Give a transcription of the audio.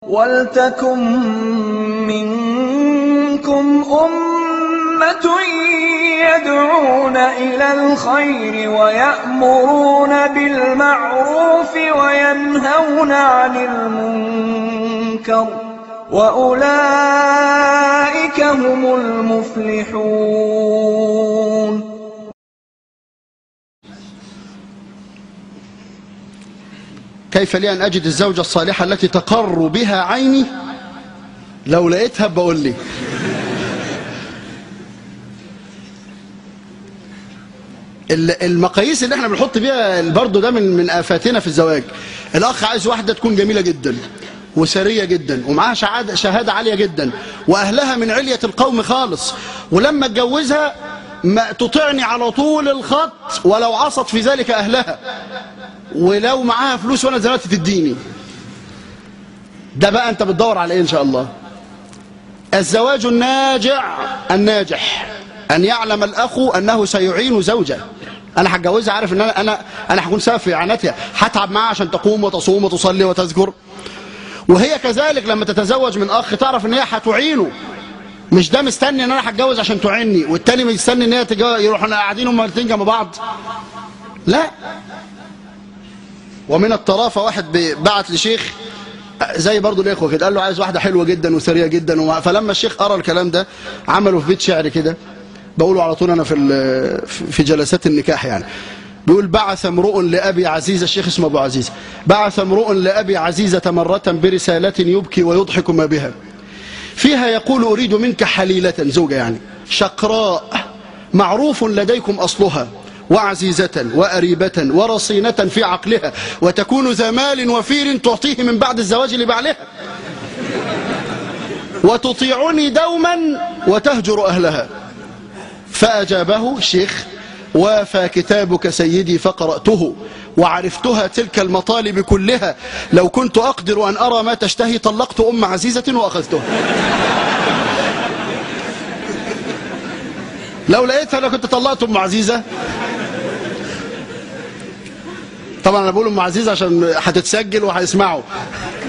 وَلْتَكُن مِّنكُمْ أُمَّةٌ يَدْعُونَ إِلَى الْخَيْرِ وَيَأْمُرُونَ بِالْمَعْرُوفِ وَيَنْهَوْنَ عَنِ الْمُنكَرِ ۚ وَأُولَٰئِكَ هُمُ الْمُفْلِحُونَ كيف لي أن أجد الزوجة الصالحة التي تقر بها عيني لو لقيتها بقول لي المقاييس اللي احنا بنحط بيها برضه ده من من آفاتنا في الزواج الأخ عايز واحدة تكون جميلة جدا وسرية جدا ومعاها شهادة, شهادة عالية جدا وأهلها من علية القوم خالص ولما اتجوزها ما تطعني على طول الخط ولو عصت في ذلك أهلها ولو معاها فلوس وانا دلوقتي تديني ده بقى انت بتدور على ايه ان شاء الله الزواج الناجع الناجح ان يعلم الاخ انه سيعين زوجه انا هتجوزها عارف ان انا انا انا هكون سبب في اعانتها هتعب معاها عشان تقوم وتصوم وتصلي وتذكر وهي كذلك لما تتزوج من اخ تعرف ان هي هتعينه مش ده مستني ان انا هتجوز عشان تعيني والتاني مستني ان هي يروحوا قاعدين هما الاثنين جنب بعض لا ومن الطرافة واحد بعت لشيخ زي برضو الاخوه كده قال له عايز واحده حلوه جدا وسريه جدا ومع فلما الشيخ قرا الكلام ده عمله في بيت شعر كده بقوله على طول انا في في جلسات النكاح يعني بيقول بعث امرؤ لابي عزيزه الشيخ اسمه ابو عزيز بعث امرؤ لابي عزيزه مره برساله يبكي ويضحك ما بها فيها يقول اريد منك حليله زوجه يعني شقراء معروف لديكم اصلها وعزيزة وأريبة ورصينة في عقلها وتكون ذا مال وفير تعطيه من بعد الزواج لبعلها وتطيعني دوما وتهجر أهلها فأجابه الشيخ وافى كتابك سيدي فقرأته وعرفتها تلك المطالب كلها لو كنت أقدر أن أرى ما تشتهي طلقت أم عزيزة وأخذتها لو لقيتها أنا كنت طلقت أم عزيزة طبعا انا بقول ام عزيز عشان هتتسجل وهيسمعوا